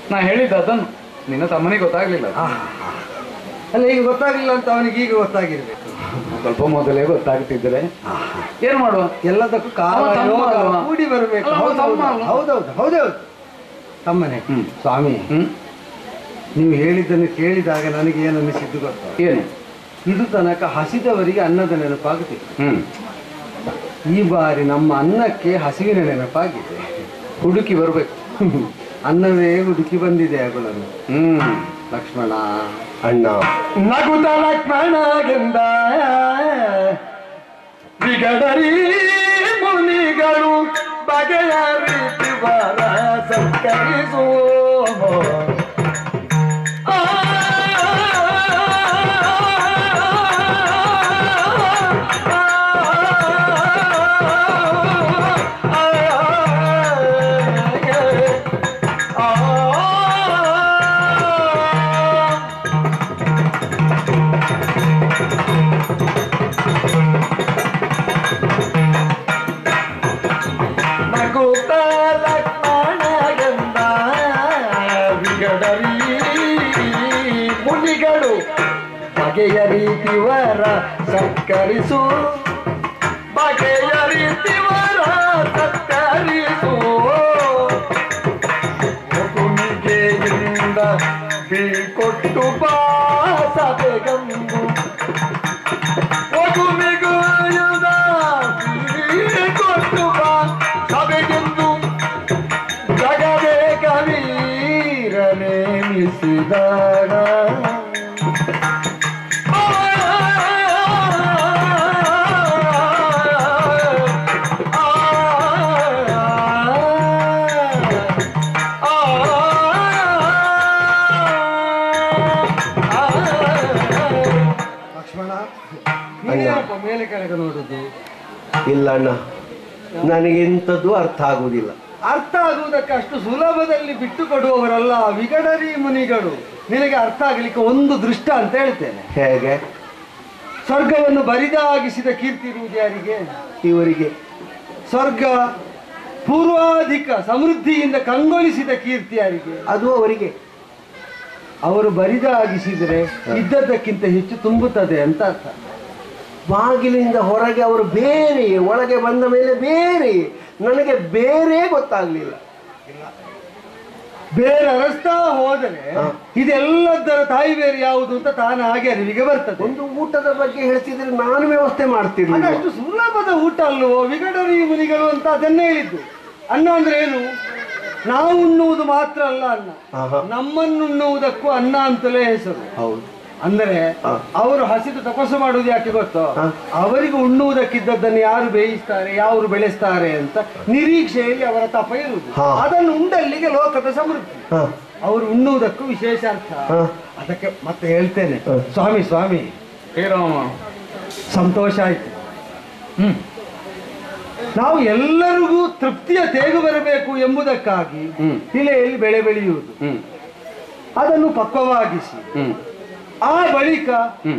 ನಾ ಹೇಳಿದ್ದು ಅದನ್ನು ನಿನ್ನ ತಮ್ಮನಿಗೆ ಗೊತ್ತಾಗ್ಲಿಲ್ಲ ಅದು. ಅಲ್ಲ ಈಗ ಗೊತ್ತಾಗ್ಲಿಲ್ಲ ಅಂತ ಅವನಿಗೆ ಈಗ ಗೊತ್ತಾಗಿರ್ಬೇಕು ಸ್ವಲ್ಪ ಮೊದಲೇ ಗೊತ್ತಾಗ್ತಿದ್ರೆ ಏನ್ ಮಾಡುವ ಎಲ್ಲದಕ್ಕೂ ಕಾಲ ಅವ ತಮ್ಮ ಯೋಗ ಅಲ್ವಾ? ಕೂಡಿ ಬರಬೇಕು ಅಲ್ಲ, ಅವ ತಮ್ಮ ಅಲ್ವಾ? ಹೌದೌದು ಹೌದೌದು ತಮ್ಮನೇ ಹ್ಮ್. ಸ್ವಾಮಿ ಹ್ಮ್ ನೀವು ಹೇಳಿದ್ದನ್ನು ಕೇಳಿದಾಗ ನನಗೆ ಏನು ಅನಿಸಿದ್ದು ಗೊತ್ತಾ ಏನು ಇದು ತನಕ ಹಸಿದವರಿಗೆ ಅನ್ನದ ನೆನಪಾಗುತ್ತಿತ್ತು ಹ್ಮ್ ಈ ಬಾರಿ ನಮ್ಮ ಅನ್ನಕ್ಕೆ ಹಸಿವಿನ ನೆನಪಾಗಿದೆ ಹುಡುಕಿ ಬರ್ಬೇಕು ಅನ್ನವೇ ಹುಡುಕಿ ಬಂದಿದೆ ಅಗಳನ್ನು ಹ್ಮ್ ಲಕ್ಷ್ಮಣ ಅಣ್ಣ ನಗುತ ಲಕ್ಷ್ಮಣಗೆಂದ ಬಿಗಡರಿ ಮುನಿಗಳು ಬಗೆಯ ರೀತಿ ಬರ ಸತ್ಕರಿಸೋ ಆ, ಆ, ನಗುತ್ತ ಲಕ್ಷ್ಮಣಗೆಂದ ವಿಗಡರಿ ಮುನಿಗಳು ಬಗೆಯ ರೀತಿ ವರ ಸತ್ಕರಿಸು ಬಗೆಯ ರೀತಿ ವರ ಸತ್ಕರಿಸು ಮಗುನಿಗೆಯಿಂದ ಬೀಳ್ಕೊಟ್ಟು ಬಾಸಬೆಗಂದು ಮಗುನಿಗುಯುದ ಬೀಳ್ಕೊಟ್ಟು ಬಾ ಸಭೆಗೆಂದು ಜಗದೇ ಕವೀರ ನೇಮಿಸಿದಾಗ ಲಕ್ಷ್ಮಣ ನೀನೇನಪ್ಪ ಮೇಲೆ ಕೆಳಗೆ ನೋಡುದು ಇಲ್ಲ ಅಣ್ಣ ನನಗೆ ಎಂಥದ್ದು ಅರ್ಥ ಆಗುವುದಿಲ್ಲ ಅರ್ಥ ಆಗುವುದಕ್ಕೆ ಅಷ್ಟು ಸುಲಭದಲ್ಲಿ ಬಿಟ್ಟು ಕೊಡುವವರಲ್ಲ ವಿಗಡರಿ ಮುನಿಗಳು ನಿನಗೆ ಅರ್ಥ ಆಗಲಿಕ್ಕೆ ಒಂದು ದೃಷ್ಟ ಅಂತ ಹೇಳ್ತೇನೆ ಹೇಗೆ ಸ್ವರ್ಗವನ್ನು ಬರಿದಾಗಿಸಿದ ಕೀರ್ತಿ ಇರುವುದು ಯಾರಿಗೆ ಇವರಿಗೆ ಸ್ವರ್ಗ ಪೂರ್ವಾಧಿಕ ಸಮೃದ್ಧಿಯಿಂದ ಕಂಗೊಳಿಸಿದ ಕೀರ್ತಿ ಯಾರಿಗೆ ಅದು ಅವರಿಗೆ ಅವರು ಬರಿದಾಗಿಸಿದರೆ ಇದ್ದದ್ದಕ್ಕಿಂತ ಹೆಚ್ಚು ತುಂಬುತ್ತದೆ ಅಂತ ಅರ್ಥ ಬಾಗಿಲಿಂದ ಹೊರಗೆ ಅವರು ಬೇರೆ ಒಳಗೆ ಬಂದ ಮೇಲೆ ಬೇರೆ ನನಗೆ ಬೇರೆ ಗೊತ್ತಾಗ್ಲಿಲ್ಲ ಬೇರೆ ಅರಸ್ತಾ ಹೋದರೆ ಹಾ. ಇದೆಲ್ಲದರ ತಾಯಿ ಬೇರೆ ಯಾವುದು ಅಂತ ತಾನು ಹಾಗೆ ಅರಿವಿಗೆ ಬರ್ತದೆ ಒಂದು ಊಟದ ಬಗ್ಗೆ ಹೇಳ್ತಿದ್ರೆ ನಾನು ವ್ಯವಸ್ಥೆ ಮಾಡ್ತಿರ್ಲಿಲ್ಲ ಅದಷ್ಟು ಸುಲಭದ ಊಟ ಅಲ್ವೋ ವಿಗಡರಿ ಮುನಿಗಳು ಅಂತ ಅದನ್ನೇ ಹೇಳಿದ್ದು ಅನ್ನ ಅಂದ್ರೆ ಏನು ನಾವು ಉಣ್ಣುವುದು ಮಾತ್ರ ಅಲ್ಲ ಅನ್ನ ಆಹಾ. ನಮ್ಮನ್ನುಣ್ಣುವುದಕ್ಕೂ ಅನ್ನ ಅಂತಲೇ ಹೆಸರು ಹೌದು ಅಂದರೆ ಹಾ. ಅವರು ಹಸಿದು ತಪಸ್ಸು ಮಾಡುವುದು ಯಾಕೆ ಗೊತ್ತೋ ಹಾ. ಅವರಿಗೆ ಉಣ್ಣುವುದಕ್ಕಿದ್ದದ್ದನ್ನು ಯಾರು ಬೇಯಿಸ್ತಾರೆ ಯಾರು ಬೆಳೆಸ್ತಾರೆ ಅಂತ ನಿರೀಕ್ಷೆಯಲ್ಲಿ ಅವರ ತಪ ಇರುವುದು ಹಾ. ಅದನ್ನು ಉಂಡಲ್ಲಿಗೆ ಲೋಕದ ಸಮೃದ್ಧಿ ಹ, ಅವರು ಉಣ್ಣುವುದಕ್ಕೂ ವಿಶೇಷ ಅರ್ಥ ಹಾ. ಅದಕ್ಕೆ ಮತ್ತೆ ಹೇಳ್ತೇನೆ ಹಾ. ಸ್ವಾಮಿ ಸ್ವಾಮಿ ಶ್ರೀರಾಮ ಸಂತೋಷ ಆಯ್ತು ಹ್ಮ್ ನಾವು ಎಲ್ಲರಿಗೂ ತೃಪ್ತಿಯ ತೇಗು ಬರಬೇಕು ಎಂಬುದಕ್ಕಾಗಿ ಹ್ಮ್. ತಿಲೆಯಲ್ಲಿ ಬೆಳೆ ಬೆಳೆಯುವುದು ಹ್ಮ್ ಅದನ್ನು ಪಕ್ವವಾಗಿಸಿ ಹ್ಮ್ ಆ ಬಳಿಕ ಹ್ಮ್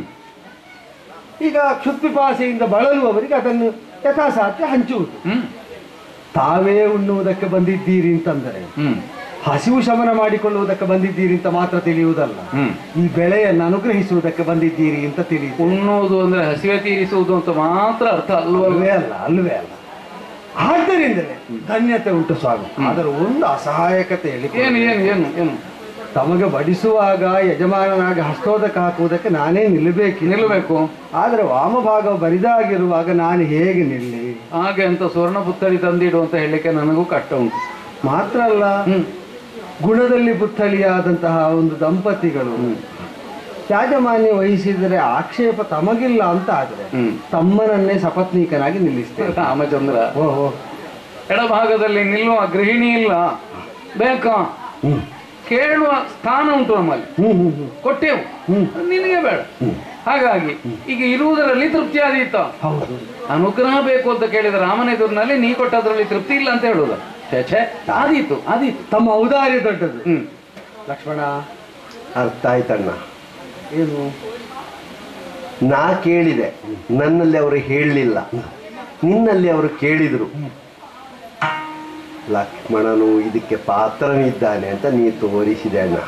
ಈಗ ಕ್ಷುತ್ಪಿಪಾಸೆಯಿಂದ ಬಳಲುವವರಿಗೆ ಅದನ್ನು ಯಥಾಸಾಧ್ಯ ಹಂಚುವುದು ಹ್ಮ್ ತಾವೇ ಉಣ್ಣುವುದಕ್ಕೆ ಬಂದಿದ್ದೀರಿ ಅಂತಂದರೆ ಹ್ಮ್ ಹಸಿವು ಶಮನ ಮಾಡಿಕೊಳ್ಳುವುದಕ್ಕೆ ಬಂದಿದ್ದೀರಿ ಅಂತ ಮಾತ್ರ ತಿಳಿಯುವುದಲ್ಲ ಹ್ಮ್ ಈ ಬೆಳೆಯನ್ನು ಅನುಗ್ರಹಿಸುವುದಕ್ಕೆ ಬಂದಿದ್ದೀರಿ ಅಂತ ತಿಳಿಯುವುದು ಉಣ್ಣುವುದು ಅಂದ್ರೆ ಹಸಿವೆ ತೀರಿಸುವುದು ಅಂತ ಮಾತ್ರ ಅರ್ಥ ಅಲ್ವಲ್ವೇ ಅಲ್ವೇ ಅಲ್ಲ ಅಲ್ವೇ ಅಲ್ಲ ಆದ್ದರಿಂದಲೇ ಧನ್ಯತೆ ಉಂಟು ಸ್ವಾಮಿ ಅದರ ಒಂದು ಅಸಹಾಯಕತೆ ಹೇಳಿ ಏನು ಏನು ಏನು ಏನು ತಮಗೆ ಬಡಿಸುವಾಗ ಯಜಮಾನನಾಗಿ ಹಸ್ತೋದಕ ಹಾಕುವುದಕ್ಕೆ ನಾನೇ ನಿಲ್ಲಬೇಕು ನಿಲ್ಲಬೇಕು ಆದರೆ ವಾಮಭಾಗ ಬರಿದಾಗಿರುವಾಗ ನಾನು ಹೇಗೆ ನಿಲ್ಲಿ ಹಾಗೆ ಅಂತ ಸ್ವರ್ಣ ಪುತ್ಥಳಿ ತಂದಿಡು ಅಂತ ಹೇಳಲಿಕ್ಕೆ ನನಗೂ ಕಷ್ಟ ಉಂಟು ಮಾತ್ರ ಅಲ್ಲ ಹ್ಮ್ ಗುಣದಲ್ಲಿ ಪುತ್ಥಳಿಯಾದಂತಹ ಒಂದು ದಂಪತಿಗಳು ಯಾಜಮಾನ್ಯ ವಹಿಸಿದರೆ ಆಕ್ಷೇಪ ತಮಗಿಲ್ಲ ಅಂತ ಆದ್ರೆ ಹ್ಮ್ ತಮ್ಮನನ್ನೇ ಸಪತ್ನೀಕನಾಗಿ ನಿಲ್ಲಿಸ್ತೇವೆ ರಾಮಚಂದ್ರ ಓಹೋ ಎಡಭಾಗದಲ್ಲಿ ನಿಲ್ಲುವ ಗೃಹಿಣಿ ಇಲ್ಲ ಬೇಕಾ ಹ್ಮ್ ಕೇಳುವ ಸ್ಥಾನ ಉಂಟು ನಮ್ಮಲ್ಲಿ ಹ್ಮ್ ಹ್ಮ್ ಹ್ಮ್ ಕೊಟ್ಟೆವು ಹ್ಮ್. ಅದು ನಿನಗೆ ಬೇಡ ಹಾಗಾಗಿ ಈಗ ಇರುವುದರಲ್ಲಿ ತೃಪ್ತಿ ಆದೀತ ಹೌದು ಅನುಗ್ರಹ ಬೇಕು ಅಂತ ಕೇಳಿದ ರಾಮನ ಎದುರಿನಲ್ಲಿ ನೀ ಕೊಟ್ಟದ್ರಲ್ಲಿ ತೃಪ್ತಿ ಇಲ್ಲ ಅಂತ ಹೇಳುದ ಛೇ ಛೇ ಆದೀತು ಆದೀತು ತಮ್ಮ ಔದಾರ್ಯ ದೊಡ್ಡದು ಹ್ಮ್ ಲಕ್ಷ್ಮಣ ಅರ್ಥ ಆಯ್ತಣ್ಣ ಏನು ನಾ ಕೇಳಿದೆ ನನ್ನಲ್ಲಿ ಅವರು ಹೇಳಲಿಲ್ಲ ನಿನ್ನಲ್ಲಿ ಅವರು ಕೇಳಿದ್ರು ಲಕ್ಷ್ಮಣನು ಇದಕ್ಕೆ ಪಾತ್ರನಿದ್ದಾನೆ ಅಂತ ನೀ ತೋರಿಸಿದೆ ಅಣ್ಣ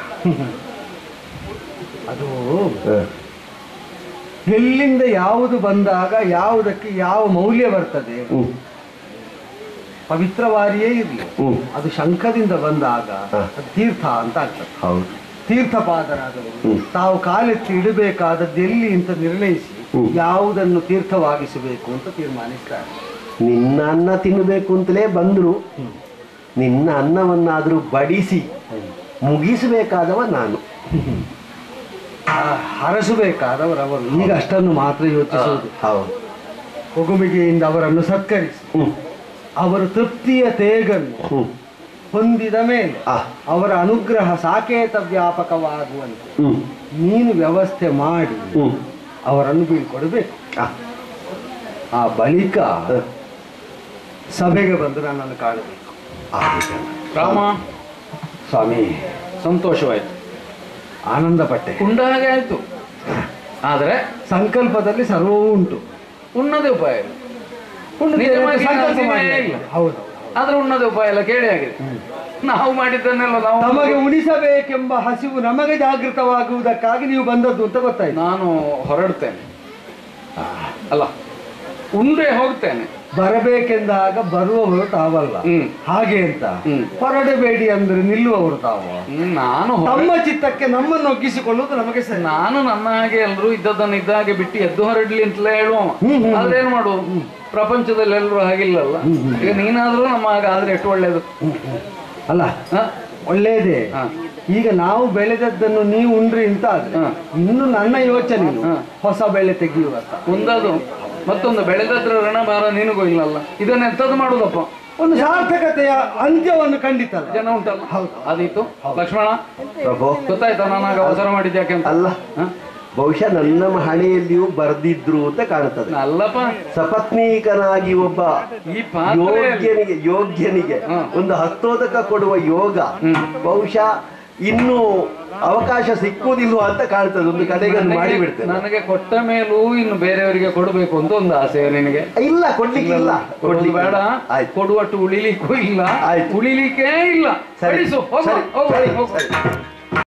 ಅದು ಹ. ಎಲ್ಲಿಂದ ಯಾವುದು ಬಂದಾಗ ಯಾವುದಕ್ಕೆ ಯಾವ ಮೌಲ್ಯ ಬರ್ತದೆ ಹ್ಮ್ ಪವಿತ್ರವಾರಿಯೇ ಇರಲಿ ಹ್ಮ್ ಅದು ಶಂಖದಿಂದ ಬಂದಾಗ ಹ. ಅದು ತೀರ್ಥ ಅಂತ ಆಗ್ತದೆ ಹೌದು ತೀರ್ಥಪಾದರಾದವರು ಹ್ಮ್. ತಾವು ಕಾಲೆತ್ತಿ ಇಡಬೇಕಾದದ್ದು ಎಲ್ಲಿ ಅಂತ ನಿರ್ಣಯಿಸಿ ಹ್ಮ್. ಯಾವುದನ್ನು ತೀರ್ಥವಾಗಿಸಬೇಕು ಅಂತ ತೀರ್ಮಾನಿಸ್ತಾರೆ ನಿನ್ನ ಅನ್ನ ತಿನ್ನಬೇಕು ಅಂತಲೇ ಬಂದ್ರು ನಿನ್ನ ಅನ್ನವನ್ನಾದರೂ ಬಡಿಸಿ ಮುಗಿಸಬೇಕಾದವ ನಾನು ಆ, ಹರಸಬೇಕಾದವರವರು ಈಗ ಅಷ್ಟನ್ನು ಮಾತ್ರ ಯೋಚಿಸುವುದು ಹೌದು ಒಗುಮಿಗೆಯಿಂದ ಅವರನ್ನು ಸತ್ಕರಿಸಿ ಹ್ಮ್ ಅವರು ತೃಪ್ತಿಯ ತೇಗನ್ನು ಹ್ಮ್ ಹೊಂದಿದ ಮೇಲೆ ಆ ಅವರ ಅನುಗ್ರಹ ಸಾಕೇತ ವ್ಯಾಪಕವಾಗುವಂತೆ ಹ್ಮ್ ನೀನು ವ್ಯವಸ್ಥೆ ಮಾಡಿ ಹ್ಮ್ ಅವರನ್ನು ಬೀಳ್ಕೊಡ್ಬೇಕು ಆ ಆ ಬಳಿಕ ಹ. ಸಭೆಗೆ ಬಂದು ನನ್ನನ್ನು ಕಾಣಬೇಕು ಆಗಿದೆ. ರಾಮ ಸ್ವಾಮಿ ಸಂತೋಷವಾಯ್ತು ಆನಂದ ಪಟ್ಟೆ ಉಂಡ ಹಾಗೆ ಆಯ್ತು ಆದ್ರೆ ಸಂಕಲ್ಪದಲ್ಲಿ ಸರ್ವವೂ ಉಂಟು ಉಣ್ಣದೇ ಉಪಾಯ ಇಲ್ಲ ಉಣ್ಣುತ್ತೇನೆ ಅಂತ ನಿಜವಾಗಿ ಸಂಕಲ್ಪ ನಾಸಿನೇ ಮಾಡಿಲ್ಲ. ಇಲ್ಲ. ಹೌದು ಆದ್ರೆ ಉಣ್ಣದೇ ಉಪಾಯ ಇಲ್ಲ ಕೇಳಿ ಆಗಿದೆ ನಾವು ಮಾಡಿದ್ದನ್ನೆಲ್ಲ ನಾವು ನಮಗೆ ಉಣಿಸಬೇಕೆಂಬ ಹಸಿವು ನಮಗೆ ಜಾಗೃತವಾಗುವುದಕ್ಕಾಗಿ ನೀವು ಬಂದದ್ದು ಅಂತ ಗೊತ್ತಾಯ್ತು ನಾನು ಹೊರಡ್ತೇನೆ ಅಲ್ಲ ಉಂಡೆ ಹೋಗ್ತೇನೆ ಬರಬೇಕೆಂದಾಗ ಬರುವವರು ತಾವಲ್ಲ ಹ್ಮ್. ಹಾಗೆ ಅಂತ ಹ್ಮ್. ಹೊರಡಬೇಡಿ ಅಂದ್ರೆ ನಿಲ್ಲುವವರು ತಾವು ಹ್ಮ್, ನಾನು ಹೊರ- ತಮ್ಮ ಚಿತ್ತಕ್ಕೆ ನಮ್ಮನ್ನು ಒಗ್ಗಿಸಿಕೊಳ್ಳುವುದು ನಮಗೆ ಸರಿ ನಾನು ನನ್ನ ಹಾಗೆ ಎಲ್ಲರೂ ಇದ್ದದನ್ನ ಇದ್ದ ಹಾಗೆ ಬಿಟ್ಟು ಎದ್ದು ಹೊರಡ್ಲಿ ಅಂತಲೇ ಹೇಳುವ ಹ್ಮ್, ಹ್ಮ್. ಆದ್ರೆ ಏನ್ ಮಾಡು ಪ್ರಪಂಚದಲ್ಲಿ ಎಲ್ಲರೂ ಹಾಗಿಲ್ಲಲ್ಲ ಈಗ ನೀನಾದ್ರೂ ನಮ್ಮ ಹಾಗೆ ಆದ್ರೆ ಎಷ್ಟು ಒಳ್ಳೇದು ಅಲ್ಲ ಹ? ಒಳ್ಳೇದೇ ಹ. ಈಗ ನಾವು ಬೆಳೆದದ್ದನ್ನು ನೀವು ಉಂಡ್ರಿ ಅಂತ ಆದ್ರೆ ಹ. ಇನ್ನು ನನ್ನ ಯೋಚನೆ ಹ. ಹೊಸ ಬೆಳೆ ತೆಗೆಯುವ ಅಂತ. ಒಂದದು ಮತ್ತೊಂದು ಬೆಳೆದದ್ರ ಋಣಭಾರ ನಿನಗೂ ಇಲ್ಲಲ್ಲ ಇದನ್ನ ಎಂತದ್ದು ಮಾಡುದಪ್ಪ ಒಂದು ಸಾರ್ಥಕತೆಯ ಅಂತ್ಯವನ್ನು ಖಂಡಿತ ಅಲ್ಲ. ಜನ ಉಂಟಲ್ಲ ಅದಿತ್ತು ಲಕ್ಷ್ಮಣ ಪ್ರಭು ಗೊತ್ತಾಯ್ತಾ ನಾನಾಗ ಅವಸರ ಮಾಡಿದ್ದೆ ಯಾಕೆ ಅಂತ ಅಲ್ಲ ಹ? ಬಹುಶಃ ನನ್ನ ಹಣೆಯಲ್ಲಿಯೂ ಬರ್ದಿದ್ರು ಅಂತ ಕಾಣ್ತದೆ ಅಲ್ಲಪ್ಪ ಸಪತ್ನೀಕನಾಗಿ ಒಬ್ಬ ಈ ಪಾತ್ರೆ ಯೋಗ್ಯನಿಗೆ ಯೋಗ್ಯನಿಗೆ ಹ್ಮ್. ಒಂದು ಹಸ್ತೋದಕ ಕೊಡುವ ಯೋಗ ಬಹುಶಃ ಇನ್ನು ಅವಕಾಶ ಸಿಕ್ಕುವುದಿಲ್ವ ಅಂತ ಕಾಣ್ತದೆ ಒಂದು ಕಡೆಗೆ ಅದು ಮಾಡಿಬಿಡ್ತೇನೆ ನನಗೆ ಕೊಟ್ಟ ಮೇಲೂ ಇನ್ನು ಬೇರೆಯವರಿಗೆ ಕೊಡಬೇಕು ಅಂತ ಒಂದು ಆಸೆ ನಿನಗೆ ಇಲ್ಲ ಕೊಡ್ಲಿಕ್ಕಿಲ್ಲ ಕೊಡುವುದು ಕೊಡ್ಲಿಕ್ಕೆ ಬೇಡ ಆಯ್ತು ಕೊಡುವಟ್ಟು ಉಳಿಲಿಕ್ಕೂ ಇಲ್ಲ ಆಯ್ತು. ಉಳಿಲಿಕ್ಕೇ ಇಲ್ಲ ಸರಿ. ಕಳಿಸು ಹೋಗು, ಸರಿ, ಹೋಗು, ಸರಿ, ಹೋಗು. ಸರಿ.